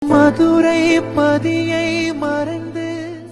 மதுரை பதியை மறைந்து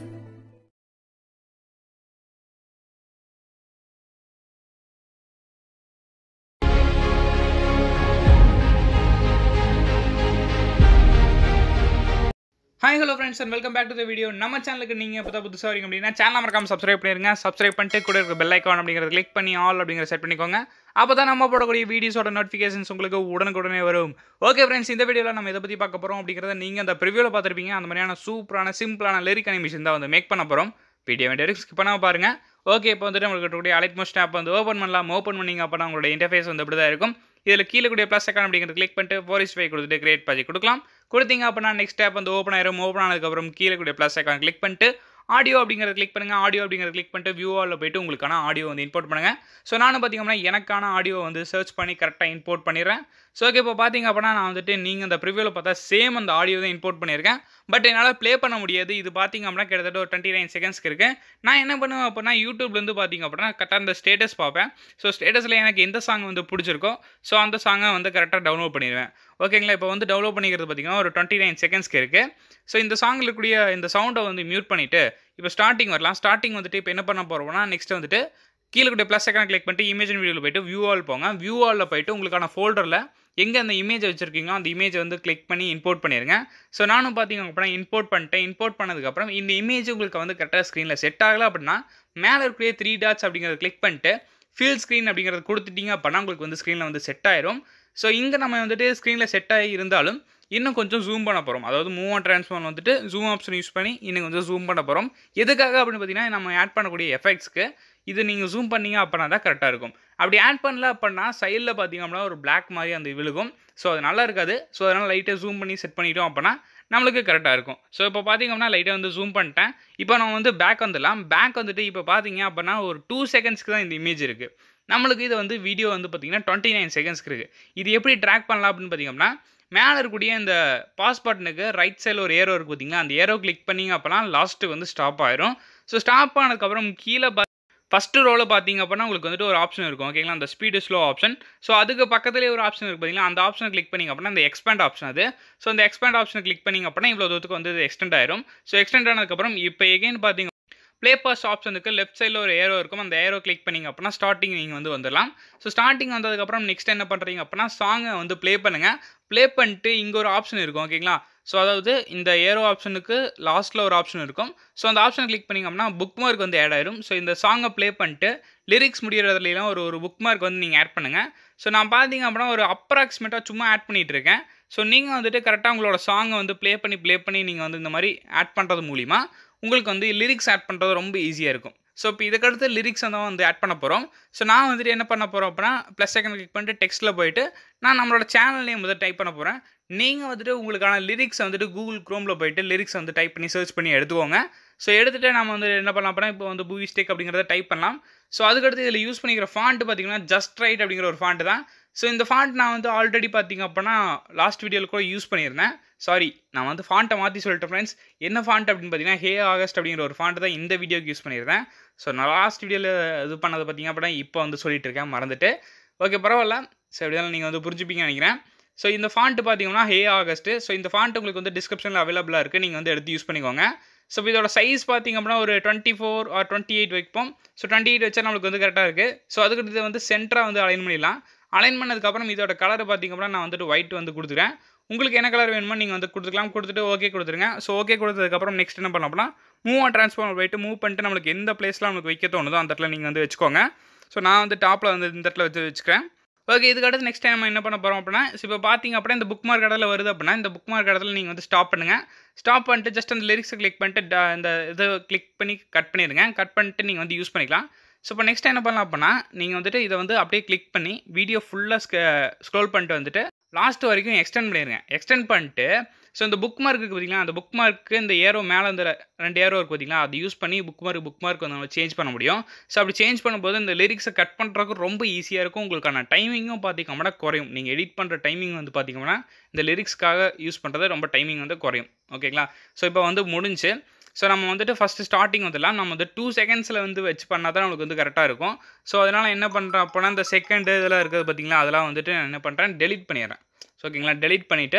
hi hello friends and welcome back to the video நம்ம சேனலுக்கு நீங்கள் இப்போ தான் புதுசாக வரீங்க அப்படின்னா சேனல் மறக்காம சப்ஸ்கிரைப் பண்ணிருங்க சப்ஸ்கிரைப் பண்ணிட்டு கூட இருக்க பெல் ஐக்கான் அப்படிங்கிறத கிளிக் பண்ணி ஆல் அப்படிங்கிற செட் பண்ணிக்கோங்க அப்போ தான் நம்ம போடக்கூடிய வீடியோஸோட நோட்டிஃபிகேஷன்ஸ் உங்களுக்கு உடனுக்குடனே வரும் ஓகே ஃப்ரெண்ட்ஸ் இந்த வீடியோவில் நம்ம எதை பற்றி பார்க்க போகிறோம் அப்படிங்கிறத நீங்கள் அந்த ப்ரிவியூவில் பார்த்துருப்பீங்க அந்த மாதிரியான சூப்பரான சிம்பிளான லிரிக் அனிமேஷன் தான் வந்து மேக் பண்ண போகிறோம் வீடியோ வேண்டிய ஸ்கிப் பண்ணாமல் பாருங்கள் ஓகே இப்போ வந்துட்டு நம்மளுக்கு இருக்கக்கூடிய அலைட் மோஸ்ட் ஆப் வந்து ஓப்பன் பண்ணலாம் ஓப்பன் பண்ணிங்க அப்போ உங்களோட இன்டர்ஃபேஸ் வந்து இப்படி தான் இருக்கும் இதில் கீழே கூடிய ப்ளஸ் அக்கான் அப்படிங்கிறது கிளிக் பண்ணிட்டு ஃபோரிஸ் ஃபை கொடுத்துட்டு கிரியேட் பாஜி கொடுக்கலாம் கொடுத்தீங்க அப்படின்னா நெக்ஸ்ட் ஆப் வந்து ஓப்பன் ஆயிரும் ஓப்பன் ஆனதுக்கப்புறம் கீழே கூடிய ப்ளஸ் அக்கான் கிளிக் பண்ணிட்டு ஆடியோ அப்படிங்கிறத கிளிக் பண்ணுங்க ஆடியோ அப்படிங்கிறத கிளிக் பண்ணிட்டு வியூ ஆலில் போயிட்டு உங்களுக்கான ஆடியோ வந்து இம்போர்ட் பண்ணுங்க ஸோ நானும் பார்த்தீங்கன்னா எனக்கான ஆடியோ வந்து சர்ச் பண்ணி கரெக்டாக இம்போர்ட் பண்ணிடுறேன் ஸோ ஓகே இப்போ பார்த்தீங்க அப்படின்னா நான் வந்துட்டு நீங்கள் அந்த ப்ரிவியூவில் பார்த்தா சேம் அந்த ஆடியோ தான் இம்போர்ட் பண்ணியிருக்கேன் பட் என்னால் ப்ளே பண்ண முடியாது இது பார்த்தீங்க அப்படின்னா கிட்டத்தட்ட ஒரு டுவெண்ட்டி நைன் செகண்ட்ஸ்க்கு இருக்கு நான் என்ன பண்ணுவேன் அப்படின்னா யூடியூப்லேருந்து பார்த்தீங்க அப்படின்னா கரெக்டாக அந்த ஸ்டேட்டஸ் பார்ப்பேன் ஸோ ஸ்டேட்டஸில் எனக்கு எந்த சாங் வந்து பிடிச்சிருக்கோ ஸோ அந்த சாங்கை வந்து கரெக்டாக டவுன்லோட் பண்ணிடுவேன் ஓகேங்களா இப்போ வந்து டவுன்லோட் பண்ணிக்கிறது பார்த்தீங்கன்னா ஒரு டுவெண்ட்டி நைன் செகண்ட்ஸ்க்கு இருக்குது ஸோ இந்த சாங்கில் இருக்கக்கூடிய இந்த சவுண்டை வந்து மியூட் பண்ணிவிட்டு இப்போ ஸ்டார்டிங் வரலாம் ஸ்டார்டிங் வந்துட்டு இப்போ என்ன பண்ண போகிறோம்னா நெக்ஸ்ட் வந்துட்டு கீழே கூட ப்ளஸ் செகண்ட் கிளிக் பண்ணிட்டு இமேஜ் வீடியோவில் போயிட்டு வியூ ஆல் போங்க வியூ ஆலில் போயிட்டு உங்களுக்கான ஃபோல்டரில் எங்கே அந்த இமேஜ் வச்சுருக்கீங்களோ அந்த இமேஜ் வந்து கிளிக் பண்ணி இம்போர்ட் பண்ணிடுங்க ஸோ நானும் பார்த்தீங்க அப்படின்னா இம்போர்ட் பண்ணிட்டேன் இம்போர்ட் பண்ணதுக்கப்புறம் இந்த இமேஜ் உங்களுக்கு வந்து கரெக்டாக ஸ்க்ரீனில் செட் ஆகலை அப்படின்னா மேலே இருக்கக்கூடிய த்ரீ டாட்ஸ் அப்படிங்கிறத கிளிக் பண்ணிட்டு ஃபீல் ஸ்க்ரீன் அப்படிங்கிறது கொடுத்துட்டீங்க அப்படின்னா உங்களுக்கு வந்து ஸ்க்ரீனில் வந்து செட் ஆயிரும் ஸோ இங்கே நம்ம வந்துட்டு ஸ்க்ரீனில் செட் ஆகி இருந்தாலும் இன்னும் கொஞ்சம் ஜூம் பண்ண போகிறோம் அதாவது மூவ் ஆன் ட்ரான்ஸ்ஃபார்ம் வந்துட்டு ஜூம் ஆப்ஷன் யூஸ் பண்ணி இன்னும் கொஞ்சம் ஜூம் பண்ண போகிறோம் எதுக்காக அப்படின்னு பார்த்தீங்கன்னா நம்ம ஆட் பண்ணக்கூடிய எஃபெக்ட்ஸ்க்கு இது நீங்கள் ஜூம் பண்ணீங்க அப்படின்னா தான் கரெக்டாக இருக்கும் அப்படி ஆட் பண்ணல அப்படின்னா சைடில் பார்த்தீங்க அப்படின்னா ஒரு பிளாக் மாதிரி அந்த விழுகும் ஸோ அது நல்லா இருக்காது ஸோ அதனால் லைட்டாக ஜூம் பண்ணி செட் பண்ணிட்டோம் அப்படின்னா நம்மளுக்கு கரெக்டாக இருக்கும் ஸோ இப்போ பார்த்தீங்க அப்படின்னா லைட்டாக வந்து ஜூம் பண்ணிட்டேன் இப்போ நம்ம வந்து பேக் வந்துடலாம் பேக் வந்துட்டு இப்போ பார்த்தீங்க அப்படின்னா ஒரு டூ செகண்ட்ஸ்க்கு தான் இந்த இமேஜ் இருக்குது நம்மளுக்கு இது வந்து வீடியோ வந்து பார்த்தீங்கன்னா டுவெண்ட்டி நைன் செகண்ட்ஸ்க்கு இருக்குது இது எப்படி ட்ராக் பண்ணலாம் அப்படின்னு பார்த்தீங்கன்னா மேலே இருக்கக்கூடிய இந்த பாஸ் பட்டனுக்கு ரைட் சைடில் ஒரு ஏரோ இருக்குது பார்த்தீங்களா அந்த ஏரோ கிளிக் பண்ணிங்க அப்போனா லாஸ்ட்டு வந்து ஸ்டாப் ஆயிரும் ஸோ ஸ்டாப் ஆனதுக்கப்புறம் கீழே பா ஃபஸ்ட்டு ரோவில் பார்த்தீங்க அப்படின்னா உங்களுக்கு வந்துட்டு ஒரு ஆப்ஷன் இருக்கும் ஓகேங்களா அந்த ஸ்பீடு ஸ்லோ ஆப்ஷன் ஸோ அதுக்கு பக்கத்துலேயே ஒரு ஆப்ஷன் இருக்குது பார்த்தீங்களா அந்த ஆப்ஷனை கிளிக் பண்ணிங்க அப்படின்னா அந்த எக்ஸ்பேண்ட் ஆப்ஷன் அது ஸோ அந்த எக்ஸ்பேண்ட் ஆப்ஷனை கிளிக் பண்ணிங்க அப்படின்னா இவ்வளோ தூரத்துக்கு வந்து எக்ஸ்டெண்ட் ஆயிரும் ஸோ எக்ஸ்டெண்ட் ஆனதுக்கப்புறம் இப்போ எகைன் பார்த்தீங்க ப்ளே பாஸ் ஆப்ஷனுக்கு லெஃப்ட் சைடில் ஒரு ஏரோ இருக்கும் அந்த ஏரோ கிளிக் பண்ணிங்க அப்படின்னா ஸ்டார்டிங் நீங்கள் வந்து வந்துடலாம் ஸோ ஸ்டார்டிங் வந்ததுக்கப்புறம் நெக்ஸ்ட் என்ன பண்ணுறீங்க அப்படின்னா சாங்கை வந்து ப்ளே பண்ணுங்கள் ப்ளே பண்ணிட்டு இங்கே ஒரு ஆப்ஷன் இருக்கும் ஓகேங்களா ஸோ அதாவது இந்த ஏரோ ஆப்ஷனுக்கு லாஸ்ட்டில் ஒரு ஆப்ஷன் இருக்கும் ஸோ அந்த ஆப்ஷனை கிளிக் பண்ணிங்க அப்படின்னா புக் மார்க் வந்து ஆட் ஆயிரும் ஸோ இந்த சாங்கை ப்ளே பண்ணிட்டு லிரிக்ஸ் முடிகிறதுலாம் ஒரு ஒரு புக் மார்க் வந்து நீங்கள் ஆட் பண்ணுங்கள் ஸோ நான் பார்த்தீங்க அப்படின்னா ஒரு அப்ராக்சிமேட்டாக சும்மா ஆட் பண்ணிகிட்டு இருக்கேன் ஸோ நீங்கள் வந்துட்டு கரெக்டாக உங்களோட சாங்கை வந்து ப்ளே பண்ணி ப்ளே பண்ணி நீங்கள் வந்து இந்த மாதிரி ஆட் பண்ணுறது மூலிமா உங்களுக்கு வந்து லிரிக்ஸ் ஆட் பண்ணுறது ரொம்ப ஈஸியாக இருக்கும் ஸோ இப்போ இதுக்கடுத்து லிரிக்ஸ் வந்து வந்து ஆட் பண்ண போகிறோம் ஸோ நான் வந்துட்டு என்ன பண்ண போகிறோம் அப்படின்னா ப்ளஸ் செகண்ட் கிளிக் பண்ணிட்டு டெக்ஸ்ட்டில் போயிட்டு நான் நம்மளோட சேனல் நேம் வந்து டைப் பண்ண போகிறேன் நீங்கள் வந்துட்டு உங்களுக்கான லிரிக்ஸ் வந்துட்டு கூகுள் க்ரோமில் போயிட்டு லிரிக்ஸ் வந்து டைப் பண்ணி சர்ச் பண்ணி எடுத்துக்கோங்க ஸோ எடுத்துகிட்டு நம்ம வந்து என்ன பண்ணலாம் அப்படின்னா இப்போ வந்து பூவி ஸ்டேக் அப்படிங்கிறத டைப் பண்ணலாம் ஸோ அதுக்கடுத்து இதில் யூஸ் பண்ணிக்கிற ஃபாண்ட்டு பார்த்தீங்கன்னா ஜஸ்ட் ரைட் அப்படிங்கிற ஒரு ஃபாண்ட்டு தான் ஸோ இந்த ஃபாண்ட் நான் வந்து ஆல்ரெடி பார்த்தீங்க அப்படின்னா லாஸ்ட் வீடியோவில் கூட யூஸ் பண்ணியிருந்தேன் சாரி நான் வந்து ஃபாண்ட்டை மாற்றி சொல்லிட்டேன் ஃப்ரெண்ட்ஸ் என்ன ஃபாண்ட் அப்படின்னு பார்த்தீங்கன்னா ஹே ஆகஸ்ட் அப்படிங்கிற ஒரு ஃபாண்ட் தான் இந்த வீடியோக்கு யூஸ் பண்ணியிருந்தேன் ஸோ நான் லாஸ்ட் வீடியோவில் இது பண்ணது பார்த்தீங்க அப்படின்னா இப்போ வந்து சொல்லிட்டு இருக்கேன் மறந்துட்டு ஓகே பரவாயில்ல ஸோ எப்படியாலும் நீங்கள் வந்து புரிஞ்சுப்பீங்கன்னு நினைக்கிறேன் ஸோ இந்த ஃபாண்ட்டு பார்த்தீங்கன்னா ஹே ஆகஸ்ட்டு ஸோ இந்த ஃபாண்ட் உங்களுக்கு வந்து டிஸ்கிரிப்ஷனில் அவைலபிளாக இருக்குது நீங்கள் வந்து எடுத்து யூஸ் பண்ணிக்கோங்க ஸோ இதோட சைஸ் பார்த்திங்க அப்படின்னா ஒரு twenty four or twenty eight வைப்போம் ஸோ டுவெண்ட்டி எயிட் வச்சா நம்மளுக்கு வந்து கரெக்டாக இருக்குது ஸோ அதுக்கு இது வந்து சென்டராக வந்து அலைன் பண்ணிடலாம் அலைன் பண்ணதுக்கப்புறம் இதோட கலர் பார்த்திங்க அப்படின்னா நான் வந்துட்டு ஒயிட் வந்து கொடுத்துக்கிறேன் உங்களுக்கு என்ன கலர் வேணுமோ நீங்கள் வந்து கொடுத்துக்கலாம் கொடுத்துட்டு ஓகே கொடுத்துருங்க ஸோ ஓகே கொடுத்ததுக்கப்புறம் நெக்ஸ்ட் என்ன பண்ணலாம் அப்படின்னா மூவ் ஆன் ட்ரான்ஸ்ஃபார்ம் போயிட்டு மூவ் பண்ணிட்டு நம்மளுக்கு எந்த பிளேஸில் நம்மளுக்கு வைக்க தோணுதோ அந்த இடத்துல நீங்கள் வந்து வச்சுக்கோங்க ஸோ நான் வந்து டாப்பில் வந்து இந்த இடத்துல வச்சு வச்சுக்கிறேன் ஓகே இதுக்கு அடுத்து நெக்ஸ்ட் டைம் நம்ம என்ன பண்ண போகிறோம் அப்படின்னா இப்போ பார்த்தீங்க அப்படின்னா இந்த புக் மார்க் இடத்துல வருது அப்படின்னா இந்த புக் மார்க் இடத்துல நீங்கள் வந்து ஸ்டாப் பண்ணுங்கள் ஸ்டாப் பண்ணிட்டு ஜஸ்ட் அந்த லிரிக்ஸை கிளிக் பண்ணிட்டு இந்த இதை கிளிக் பண்ணி கட் பண்ணிடுங்க கட் பண்ணிட்டு நீங்கள் வந்து யூஸ் பண்ணிக்கலாம் ஸோ இப்போ நெக்ஸ்ட் என்ன பண்ணலாம் அப்படின்னா நீங்கள் வந்துட்டு இதை வந்து அப்படியே கிளிக் பண்ணி வீடியோ ஃபுல்லாக ஸ்க்ரோல் பண்ணிட்டு வந்துட்டு லாஸ்ட் வரைக்கும் எக்ஸ்டெண்ட் பண்ணிடுங்க எக்ஸ்டெண்ட் பண்ணிட்டு ஸோ இந்த புக் மார்க் இருக்குது பார்த்தீங்களா அந்த புக் மார்க்கு இந்த ஏரோ மேலே இந்த ரெண்டு ஏரோ இருக்குது பார்த்தீங்களா அது யூஸ் பண்ணி புக் மார்க் புக் மார்க் வந்து நம்ம சேஞ்ச் பண்ண முடியும் ஸோ அப்படி சேஞ்ச் பண்ணும்போது இந்த லிரிக்ஸை கட் பண்ணுறதுக்கு ரொம்ப ஈஸியாக இருக்கும் உங்களுக்கான டைமிங்கும் பார்த்திங்கன்னா குறையும் நீங்கள் எடிட் பண்ணுற டைமிங் வந்து பார்த்திங்கன்னா இந்த லிரிக்ஸ்க்காக யூஸ் பண்ணுறது ரொம்ப டைமிங் வந்து குறையும் ஓகேங்களா ஸோ இப்போ வந்து முடிஞ்சு ஸோ நம்ம வந்துட்டு ஃபஸ்ட்டு ஸ்டார்டிங் வந்துடலாம் நம்ம வந்து டூ செகண்ட்ஸில் வந்து வச்சு பண்ணால் தான் நம்மளுக்கு வந்து கரெக்டாக இருக்கும் ஸோ அதனால் என்ன பண்ணுறேன் அப்போனா இந்த செகண்டு இதெல்லாம் இருக்குது பார்த்தீங்களா அதெல்லாம் வந்துட்டு நான் என்ன பண்ணுறேன் டெலிட் பண்ணிடுறேன் ஸோ ஓகேங்களா டெலிட் பண்ணிவிட்டு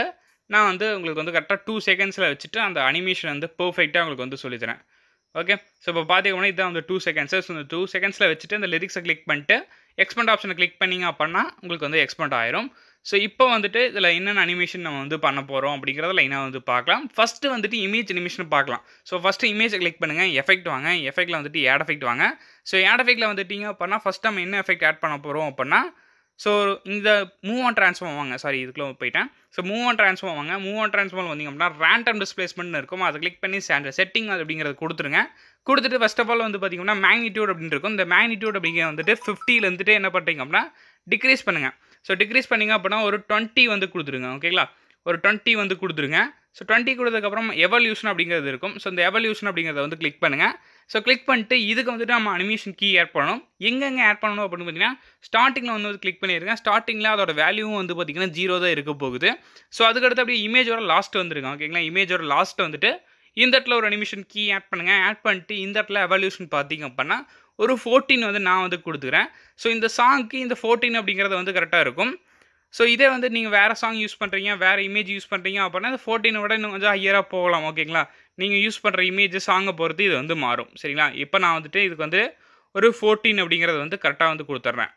நான் வந்து உங்களுக்கு வந்து கரெக்டாக டூ செகண்ட்ஸில் வச்சுட்டு அந்த அனிமேஷன் வந்து பர்ஃபெக்டாக உங்களுக்கு வந்து சொல்லித்தரேன் ஓகே ஸோ இப்போ பார்த்தீங்கன்னா இதுதான் வந்து டூ செகண்ட்ஸு ஸோ இந்த டூ செகண்ட்ஸில் வச்சுட்டு இந்த லிரிக்ஸை கிளிக் பண்ணிட்டு எக்ஸ்பெண்ட் ஆப்ஷனை கிளிக் பண்ணிங்க அப்படின்னா உங்களுக்கு வந்து எக்ஸ்பெண்ட் ஆயிரும் ஸோ இப்போ வந்துட்டு இதில் என்னென்ன அனிமேஷன் நம்ம வந்து பண்ண போகிறோம் அப்படிங்கிறத லைனாக வந்து பார்க்கலாம் ஃபஸ்ட்டு வந்துட்டு இமேஜ் அனிமேஷன் பார்க்கலாம் ஸோ ஃபஸ்ட்டு இமேஜை கிளிக் பண்ணுங்கள் எஃபெக்ட் வாங்க எஃபெக்ட்டில் வந்துட்டு ஏட் எஃபெக்ட் வாங்க ஸோ ஏட் எஃபெக்ட்டில் வந்துட்டீங்க அப்படின்னா ஃபஸ்ட் நம்ம என்ன எஃபெக்ட் ஆட் பண்ண போகிறோம் அப்படின்னா ஸோ இந்த மூவ் ஆன் ட்ரான்ஸ்ஃபார்ம் வாங்க சாரி இதுக்குள்ள போயிட்டேன் ஸோ மூவ் ஆன் ட்ரான்ஸ்ஃபார்ம் வாங்க மூவ் ஆன் ட்ரான்ஸ்ஃபார்ம் வந்தீங்க அப்படின்னா ரேண்டம் டிஸ்பிளேஸ்மெண்ட் இருக்கும் அதை கிளிக் பண்ணி ஸ்டாண்டர்ட் செட்டிங் அது அப்படிங்கிறது கொடுத்துருங்க கொடுத்துட்டு ஃபஸ்ட் ஆஃப் ஆல் வந்து பார்த்தீங்கன்னா மேக்னிடியூட் அப்படின்னு இருக்கும் இந்த மேக்னிடியூட் அப்படிங்கிற வந்துட்டு ஃபிஃப்டியில் இருந்துட்டு என்ன பண்ணுறீங்க அப்படின்னா டிக்ரீஸ் பண்ணுங்கள் ஸோ டிக்ரீஸ் பண்ணிங்க அப்படின்னா ஒரு டுவெண்ட்டி வந்து கொடுத்துருங்க ஓகேங்களா ஒரு டுவெண்ட்டி வந்து கொடுத்துருங்க ஸோ டுவெண்ட்டி கொடுத்ததுக்கப்புறம் எவல்யூஷன் அப்படிங்கிறது இருக்கும் ஸோ இந்த எவல்யூஷன் அப்படிங்கிறத வந்து கிளிக் பண்ணுங்கள் ஸோ கிளிக் பண்ணிட்டு இதுக்கு வந்துட்டு நம்ம அனிமேஷன் கீ ஆட் பண்ணணும் எங்கெங்கே ஆட் பண்ணணும் அப்படின்னு பார்த்தீங்கன்னா ஸ்டார்டிங்கில் வந்து கிளிக் பண்ணியிருங்க ஸ்டார்டிங்கில் அதோட வேல்யூவும் வந்து பார்த்தீங்கன்னா ஜீரோ தான் இருக்க போகுது ஸோ அதுக்கடுத்து அப்படியே இமேஜோட லாஸ்ட் வந்துருங்க ஓகேங்களா இமேஜோட லாஸ்ட் வந்துட்டு இந்த இடத்துல ஒரு அனிமேஷன் கீ ஆட் பண்ணுங்கள் ஆட் பண்ணிட்டு இந்த இடத்துல எவல்யூஷன் பார்த்தீங்க அப்படின்னா ஒரு ஃபோர்டீன் வந்து நான் வந்து கொடுத்துக்கிறேன் ஸோ இந்த சாங்க்கு இந்த ஃபோர்டீன் அப்படிங்கிறது வந்து கரெக்டாக இருக்கும் ஸோ இதே வந்து நீங்கள் வேறு சாங் யூஸ் பண்ணுறீங்க வேறு இமேஜ் யூஸ் பண்ணுறீங்க அப்படின்னா இந்த ஃபோர்டீனை விட இன்னும் கொஞ்சம் ஹையராக போகலாம் ஓகேங்களா நீங்கள் யூஸ் பண்ணுற இமேஜ் சாங்கை பொறுத்து இது வந்து மாறும் சரிங்களா இப்போ நான் வந்துட்டு இதுக்கு வந்து ஒரு ஃபோர்டீன் அப்படிங்கிறத வந்து கரெக்டாக வந்து கொடுத்துட்றேன்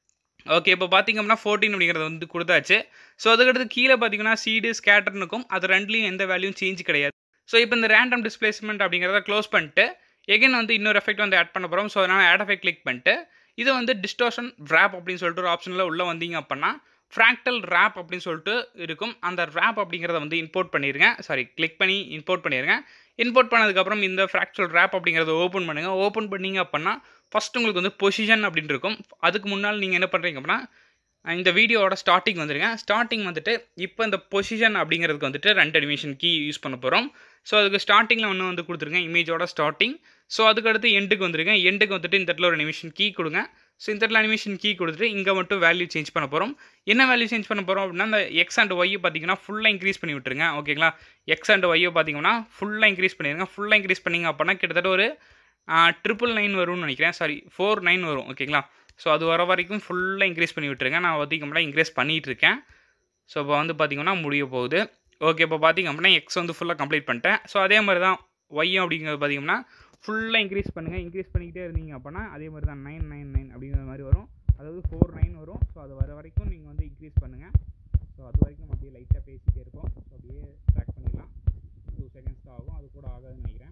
ஓகே இப்போ பார்த்தீங்க அப்படின்னா ஃபோர்டீன் அப்படிங்கிறது வந்து கொடுத்தாச்சு ஸோ அதுக்கடுத்து கீழே பார்த்தீங்கன்னா சீடு ஸ்கேட்டர்னு இருக்கும் அது ரெண்டுலேயும் எந்த வேல்யூவும் சேஞ்ச் கிடையாது ஸோ இப்போ இந்த ரேண்டம் டிஸ்பிளேஸ்மெண்ட் அப்படிங்கிறத க்ளோஸ் பண்ணிட்டு எகைன் வந்து இன்னொரு எஃபெக்ட் வந்து ஆட் பண்ண போகிறோம் ஸோ அதனால் ஆட் எஃபெக்ட் கிளிக் பண்ணிட்டு இது வந்து டிஸ்டோஷன் ரேப் அப்படின்னு சொல்லிட்டு ஒரு ஆப்ஷனில் உள்ளே வந்தீங்க அப்படின்னா ஃப்ராக்டல் ரேப் அப்படின்னு சொல்லிட்டு இருக்கும் அந்த ரேப் அப்படிங்கிறத வந்து இம்போர்ட் பண்ணிடுங்க சாரி கிளிக் பண்ணி இம்போர்ட் பண்ணிடுங்க இம்போர்ட் பண்ணதுக்கப்புறம் இந்த ஃப்ராக்சல் ரேப் அப்படிங்கிறத ஓப்பன் பண்ணுங்கள் ஓப்பன் பண்ணீங்க அப்படின்னா ஃபஸ்ட் உங்களுக்கு வந்து பொசிஷன் அப்படின்னு இருக்கும் அதுக்கு முன்னால் நீங்கள் என்ன பண்ணுறீங்க அப்படின்னா இந்த வீடியோவோட ஸ்டார்டிங் வந்துருங்க ஸ்டார்டிங் வந்துட்டு இப்போ இந்த பொசிஷன் அப்படிங்கிறதுக்கு வந்துட்டு ரெண்டு அனிமேஷன் கீ யூஸ் பண்ண போகிறோம் ஸோ அதுக்கு ஸ்டார்டிங்கில் ஒன்று வந்து கொடுத்துருங்க இமேஜோட ஸ்டார்டிங் ஸோ அதுக்கடுத்து எண்டுக்கு வந்துருங்க எண்டுக்கு வந்துட்டு இந்த இடத்துல ஒரு அனிமேஷன் கீ கொடுங்க ஸோ இந்த இடத்துல அனிமேஷன் கீ கொடுத்துட்டு இங்கே மட்டும் வேல்யூ சேஞ்ச் பண்ண போகிறோம் என்ன வேல்யூ சேஞ்ச் பண்ண போகிறோம் அப்படின்னா இந்த எக்ஸ் அண்ட் ஒய்யை பார்த்தீங்கன்னா ஃபுல்லாக இன்க்ரீஸ் பண்ணி விட்டுருங்க ஓகேங்களா எக்ஸ் அண்ட் ஒய்யை பார்த்தீங்கன்னா ஃபுல்லாக இன்க்ரீஸ் பண்ணிடுங்க ஃபுல்லாக இன்க்ரீஸ் பண்ணிங்க அப்படின்னா கிட்டத்தட்ட ஒரு ட்ரிபிள் நைன் வரும்னு நினைக்கிறேன் சாரி ஃபோர் நைன் வரும் ஓகேங்களா ஸோ அது வர வரைக்கும் ஃபுல்லாக இன்க்ரீஸ் பண்ணி விட்டுருங்க நான் பார்த்தீங்கன்னா இன்க்ரீஸ் பண்ணிகிட்டு இருக்கேன் ஸோ இப்போ வந்து பார்த்திங்கன்னா முடிய போகுது ஓகே இப்போ பார்த்திங்க அப்படின்னா எக்ஸ் வந்து ஃபுல்லாக கம்ப்ளீட் பண்ணிட்டேன் ஸோ அதே மாதிரி தான் ஒய்யும் அப்படிங்கிறது பார்த்திங்கன்னா ஃபுல்லாக இன்க்ரீஸ் பண்ணுங்கள் இன்க்ரீஸ் பண்ணிக்கிட்டே இருந்தீங்க அப்படின்னா அதே மாதிரி தான் நைன் நைன் நைன் அப்படிங்கிற மாதிரி வரும் அதாவது ஃபோர் நைன் வரும் ஸோ அது வர வரைக்கும் நீங்கள் வந்து இன்க்ரீஸ் பண்ணுங்கள் ஸோ அது வரைக்கும் அப்படியே லைட்டாக பேசிகிட்டே இருப்போம் ஸோ அப்படியே ட்ராக் பண்ணிடலாம் டூ செகண்ட்ஸ் தான் ஆகும் அது கூட ஆகாதுன்னு நினைக்கிறேன்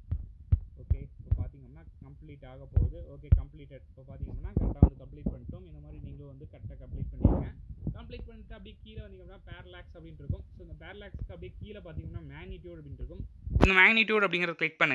ஓகே இப்போ பார்த்தீங்கன்னா கம்ப்ளீட் ஆக போகுது ஓகே கம்ப்ளீட்டட் இப்போ பார்த்தீங்கன்னா கரெக்டாக வந்து கம்ப்ளீட் பண்ணிட்டோம் இந்த மாதிரி நீங்களும் வந்து கரெக்டாக கம்ப்ளீட் பண்ணிடுங்க கம்ப்ளீட் பண்ணிட்டு அப்படியே கீழே வந்தீங்கன்னா பேரலாக்ஸ் அப்படின்ட்டு இருக்கும் ஸோ இந்த பேரலாக்ஸ்க்கு அப்படியே கீழே பார்த்தீங்கன்னா மேக்னிடியூட் அப்படின்ட்டு இருக்கும் இந்த மேக்னிடியூட் அப்படிங்கிறத கிளிக் பண்ணுங்க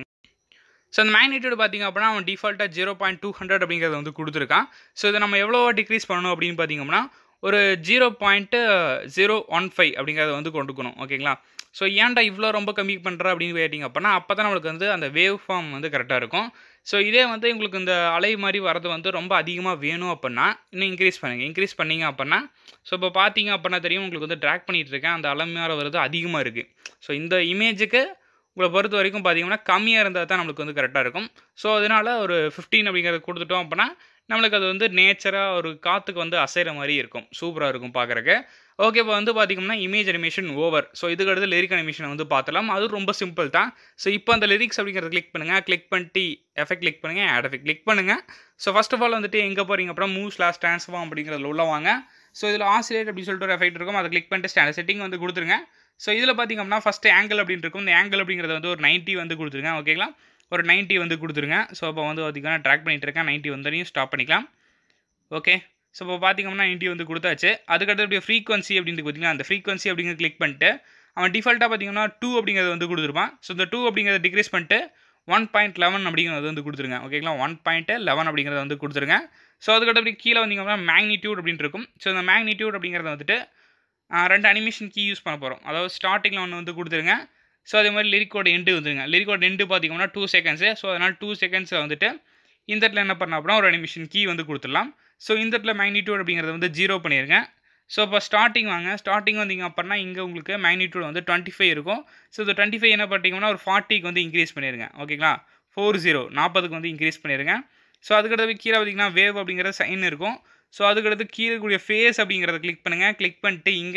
ஸோ அந்த மேக்னிடியூட் பார்த்திங்க அப்படின்னா அவன் டிஃபால்ட்டாக ஜீரோ பாயிண்ட் டூ ஹண்ட்ரட் அப்படிங்கிறத வந்து கொடுத்துருக்கான் ஸோ இதை நம்ம எவ்வளோ டிக்ரீஸ் பண்ணணும் அப்படின்னு பார்த்தீங்கன்னா ஒரு zero point zero one five அப்படிங்கிறத வந்து கொண்டுக்கணும் ஓகேங்களா ஸோ ஏன்டா இவ்வளோ ரொம்ப கம்மி பண்ணுற அப்படின்னு கேட்டிங்க அப்படின்னா அப்போ தான் நம்மளுக்கு வந்து அந்த வேவ் ஃபார்ம் வந்து கரெக்டாக இருக்கும் ஸோ இதே வந்து உங்களுக்கு இந்த அலை மாதிரி வரது வந்து ரொம்ப அதிகமாக வேணும் அப்படின்னா இன்னும் இன்க்ரீஸ் பண்ணுங்கள் இன்க்ரீஸ் பண்ணிங்க அப்படின்னா ஸோ இப்போ பார்த்தீங்க அப்படின்னா தெரியும் உங்களுக்கு வந்து ட்ராக் பண்ணிகிட்டு இருக்கேன் அந்த அலை மாதிரி வருது அதிகமாக இருக்குது ஸோ இந்த இமேஜுக்கு உங்களை பொறுத்த வரைக்கும் பார்த்தீங்கன்னா கம்மியாக இருந்தால் தான் நம்மளுக்கு வந்து கரெக்டாக இருக்கும் ஸோ அதனால் ஒரு ஃபிஃப்டீன் அப்படிங்கிறத கொடுத்துட்டோம் அப்படின்னா நம்மளுக்கு அது வந்து நேச்சராக ஒரு காற்றுக்கு வந்து அசைகிற மாதிரி இருக்கும் சூப்பராக இருக்கும் பார்க்குறக்கு ஓகே இப்போ வந்து பார்த்திங்கன்னா இமேஜ் அனிமேஷன் ஓவர் ஸோ இதுக்கு அடுத்து லிரிக் அனிமேஷனை வந்து பார்த்தலாம் அது ரொம்ப சிம்பிள் தான் ஸோ இப்போ அந்த லிரிக்ஸ் அப்படிங்கிறத கிளிக் பண்ணுங்கள் கிளிக் பண்ணிட்டு எஃபெக்ட் கிளிக் பண்ணுங்கள் ஆட் எஃபெக்ட் கிளிக் பண்ணுங்கள் ஸோ ஃபஸ்ட் ஆஃப் ஆல் வந்துட்டு எங்கே போகிறீங்க அப்புறம் மூவ் ஸ்லாஸ் ட்ரான்ஸ்ஃபார்ம் அப்படிங்கிறதுல உள்ள வாங்க ஸோ இதில் ஆசிலேட் அப்படின்னு சொல்லிட்டு ஒரு எஃபெக்ட் இருக்கும் அதை கிளிக் பண்ணிட்டு ஸ்டாண்டர்ட் செட்டிங் வந்து கொடுத்துருங்க ஸோ இதில் பார்த்திங்க அப்படின்னா ஃபஸ்ட்டு ஆங்கிள் அப்படின்னு இருக்கும் இந்த ஆங்கிள் அப்படிங்கிறத வந்து ஒரு நைன்ட்டி வந்து கொடுத்துருங்க ஓகேங்களா ஒரு நைன்ட்டி வந்து கொடுத்துருங்க ஸோ இப்போ வந்து பார்த்திங்கன்னா ட்ராக் பண்ணிகிட்டு இருக்கேன் நைன்ட்டி வந்தனையும் ஸ்டாப் பண்ணிக்கலாம் ஓகே ஸோ இப்போ பார்த்திங்கன்னா நைன்ட்டி வந்து கொடுத்தாச்சு அதுக்கடுத்து அப்படியே ஃப்ரீக்வன்சி அப்படின்னு பார்த்தீங்கன்னா அந்த ஃப்ரீக்வன்சி அப்படிங்கிறது கிளிக் பண்ணிட்டு அவன் டிஃபால்ட்டாக பார்த்தீங்கன்னா டூ அப்படிங்கிறது வந்து கொடுத்துருப்பான் ஸோ இந்த டூ அப்படிங்கிறத டிக்ரீஸ் பண்ணிட்டு ஒன் பாயிண்ட் லெவன் அப்படிங்கிறது வந்து கொடுத்துருங்க ஓகேங்களா ஒன் பாயிண்ட் லெவன் அப்படிங்கிறத வந்து கொடுத்துருங்க ஸோ அதுக்கடுத்து அப்படி கீழே வந்தீங்கன்னா மேக்னிடியூட் அப்படின்னு இருக்கும் ஸோ இந்த மேக்னிடியூட் அப்படிங்கிறத வந்துட்டு ரெண்டு அனிமேஷன் கீ யூஸ் பண்ண போகிறோம் அதாவது ஸ்டார்டிங்கில் ஒன்று வந்து கொடுத்துருங்க ஸோ அதே மாதிரி லிரிக்கோட எண்டு வந்துருங்க லிரிக்கோட எண்டு பார்த்தீங்கன்னா டூ செகண்ட்ஸு ஸோ அதனால் டூ செகண்ட்ஸில் வந்துட்டு இந்த இடத்துல என்ன பண்ண அப்படின்னா ஒரு அனிமேஷன் கீ வந்து கொடுத்துடலாம் ஸோ இந்த இடத்துல மேக்னிடியூட் அப்படிங்கிறத வந்து ஜீரோ பண்ணிடுங்க ஸோ இப்போ ஸ்டார்டிங் வாங்க ஸ்டார்டிங் வந்தீங்க அப்படின்னா இங்கே உங்களுக்கு மேக்னிடியூட் வந்து டுவெண்ட்டி ஃபைவ் இருக்கும் ஸோ இந்த டுவெண்ட்டி ஃபைவ் என்ன பண்ணிட்டீங்கன்னா ஒரு ஃபார்ட்டிக்கு வந்து இன்க்ரீஸ் பண்ணிடுங்க ஓகேங்களா ஃபோர் ஜீரோ நாற்பதுக்கு வந்து இன்க்ரீஸ் பண்ணிடுங்க ஸோ அதுக்கடுத்து கீழே பார்த்தீங்கன்னா வேவ் அப்படிங்கிற சைன் இருக்கும் ஸோ அதுக்கடுத்து கீழே கூடிய ஃபேஸ் அப்படிங்கிறத கிளிக் பண்ணுங்கள் கிளிக் பண்ணிட்டு இங்கே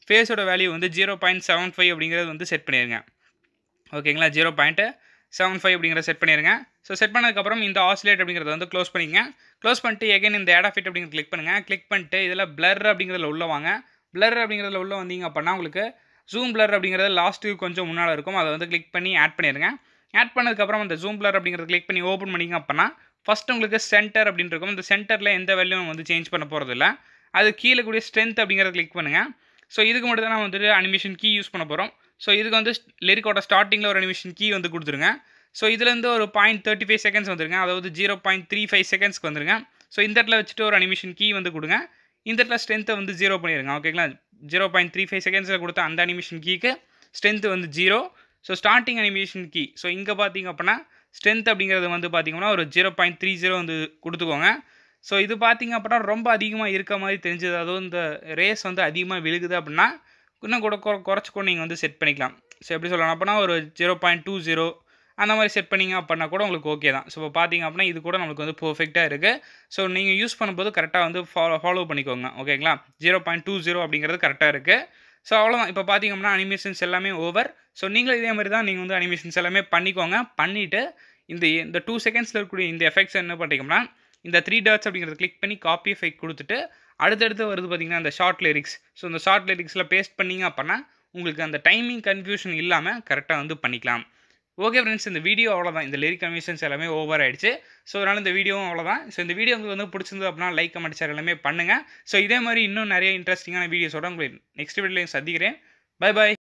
ஃபேஸோட வேல்யூ வந்து ஜீரோ பாயிண்ட் செவன் ஃபைவ் அப்படிங்கிறது வந்து செட் பண்ணிடுங்க ஓகேங்களா ஜீரோ பாயிண்ட்டு செவன் ஃபைவ் அப்படிங்கிறத செட் பண்ணிடுங்க ஸோ செட் பண்ணதுக்கப்புறம் இந்த ஆசிலேட் அப்படிங்கிறத வந்து க்ளோஸ் பண்ணிக்கங்க க்ளோஸ் பண்ணிட்டு எகைன் இந்த ஆட் ஆஃப் இட் அப்படிங்கிறது கிளிக் பண்ணுங்கள் கிளிக் பண்ணிட்டு இதில் பிளர் அப்படிங்கிறதுல உள்ள வாங்க பிளர் அப்படிங்கிறதுல உள்ள வந்தீங்க அப்படின்னா உங்களுக்கு ஜூம் பிளர் அப்படிங்கிறது லாஸ்ட்டுக்கு கொஞ்சம் முன்னால் இருக்கும் அதை வந்து கிளிக் பண்ணி ஆட் பண்ணிடுங்க ஆட் பண்ணதுக்கப்புறம் அந்த ஜூம் பிளர் அப்படிங்கிறத கிளிக் பண்ணி ஓப்பன் பண்ணிங்க அப்படின்னா ஃபஸ்ட் உங்களுக்கு சென்டர் அப்படின்னு இருக்கும் இந்த சென்டரில் எந்த வேல்யூவும் வந்து சேஞ்ச் பண்ண போகிறது இல்லை அது கீழே கூடிய ஸ்ட்ரென்த் அப்படிங்கிறத கிளிக் பண்ணுங்கள் ஸோ இதுக்கு மட்டும் தான் வந்துட்டு அனிமேஷன் கீ யூஸ் பண்ண போகிறோம் ஸோ இதுக்கு வந்து லிரிக்கோட ஸ்டார்டிங்கில் ஒரு அனிமேஷன் கீ வந்து கொடுத்துருங்க ஸோ இதுலேருந்து ஒரு பாயிண்ட் தேர்ட்டி ஃபைவ் செகண்ட்ஸ் வந்துருங்க அதாவது ஜீரோ பாயிண்ட் த்ரீ ஃபைவ் செகண்ட்ஸ்க்கு வந்துருங்க ஸோ இந்த இடத்துல வச்சுட்டு ஒரு அனிமேஷன் கீ வந்து கொடுங்க இந்த இடத்துல ஸ்ட்ரென்த்தை வந்து ஜீரோ பண்ணிடுங்க ஓகேங்களா ஜீரோ பாயிண்ட் த்ரீ ஃபைவ் செகண்ட்ஸில் கொடுத்த அந்த அனிமேஷன் கீக்கு ஸ்ட்ரென்த் வந்து zero so starting animation key so இங்கே பார்த்தீங்க அப்படின்னா ஸ்ட்ரென்த் அப்படிங்கிறது வந்து பார்த்தீங்கன்னா ஒரு ஜீரோ பாயிண்ட் த்ரீ ஜீரோ வந்து கொடுத்துக்கோங்க ஸோ இது பார்த்தீங்க அப்படின்னா ரொம்ப அதிகமாக இருக்க மாதிரி தெரிஞ்சது அதுவும் இந்த ரேஸ் வந்து அதிகமாக விழுகுது அப்படின்னா இன்னும் கூட குறை குறைச்சிக்கோ நீங்கள் வந்து செட் பண்ணிக்கலாம் ஸோ எப்படி சொல்லலாம் அப்படின்னா ஒரு ஜீரோ பாயிண்ட் டூ ஜீரோ அந்த மாதிரி செட் பண்ணிங்க அப்படின்னா கூட உங்களுக்கு ஓகே தான் ஸோ இப்போ பார்த்தீங்க அப்படின்னா இது கூட நம்மளுக்கு வந்து பர்ஃபெக்டாக இருக்குது ஸோ நீங்கள் யூஸ் பண்ணும்போது கரெக்டாக வந்து ஃபாலோ ஃபாலோ பண்ணிக்கோங்க ஓகேங்களா ஜீரோ பாயிண்ட் டூ ஜீரோ அப்படிங்கிறது கரெக்டாக இருக்குது ஸோ அவ்வளோதான் இப்போ பார்த்தீங்க அப்படின்னா அனிமேஷன்ஸ் எல்லாமே ஓவர் ஸோ நீங்களும் இதே மாதிரி தான் நீங்கள் வந்து அனிமேஷன்ஸ் எல்லாமே பண்ணிக்கோங்க பண்ணிவிட்டு இந்த இந்த டூ செகண்ட்ஸில் இருக்கக்கூடிய இந்த எஃபெக்ட்ஸ் என்ன பண்ணுறீங்கன்னா இந்த த்ரீ டாட்ஸ் அப்படிங்கிறத கிளிக் பண்ணி காப்பி எஃபெக்ட் கொடுத்துட்டு அடுத்தடுத்து வருது பார்த்தீங்கன்னா அந்த ஷார்ட் லிரிக்ஸ் ஸோ இந்த ஷார்ட் லிரிக்ஸில் பேஸ்ட் பண்ணிங்க அப்படின்னா உங்களுக்கு அந்த டைமிங் கன்ஃபியூஷன் இல்லாமல் கரெக்டாக வந்து பண்ணிக்கலாம் ஓகே ஃப்ரெண்ட்ஸ் இந்த வீடியோ அவ்வளோதான் இந்த லிரிக் கன்விஷன்ஸ் எல்லாமே ஓவர் ஆயிடுச்சு ஸோ அதனால் இந்த வீடியோவும் அவ்வளோதான் ஸோ இந்த வீடியோ உங்களுக்கு வந்து பிடிச்சிருந்தது அப்படின்னா லைக் கமெண்ட் ஷேர் எல்லாமே பண்ணுங்கள் ஸோ இதே மாதிரி இன்னும் நிறைய இன்ட்ரெஸ்டிங்கான வீடியோஸோட உங்களை நெக்ஸ்ட் வீடியோலையும் சந்திக்கிறேன் பை பாய்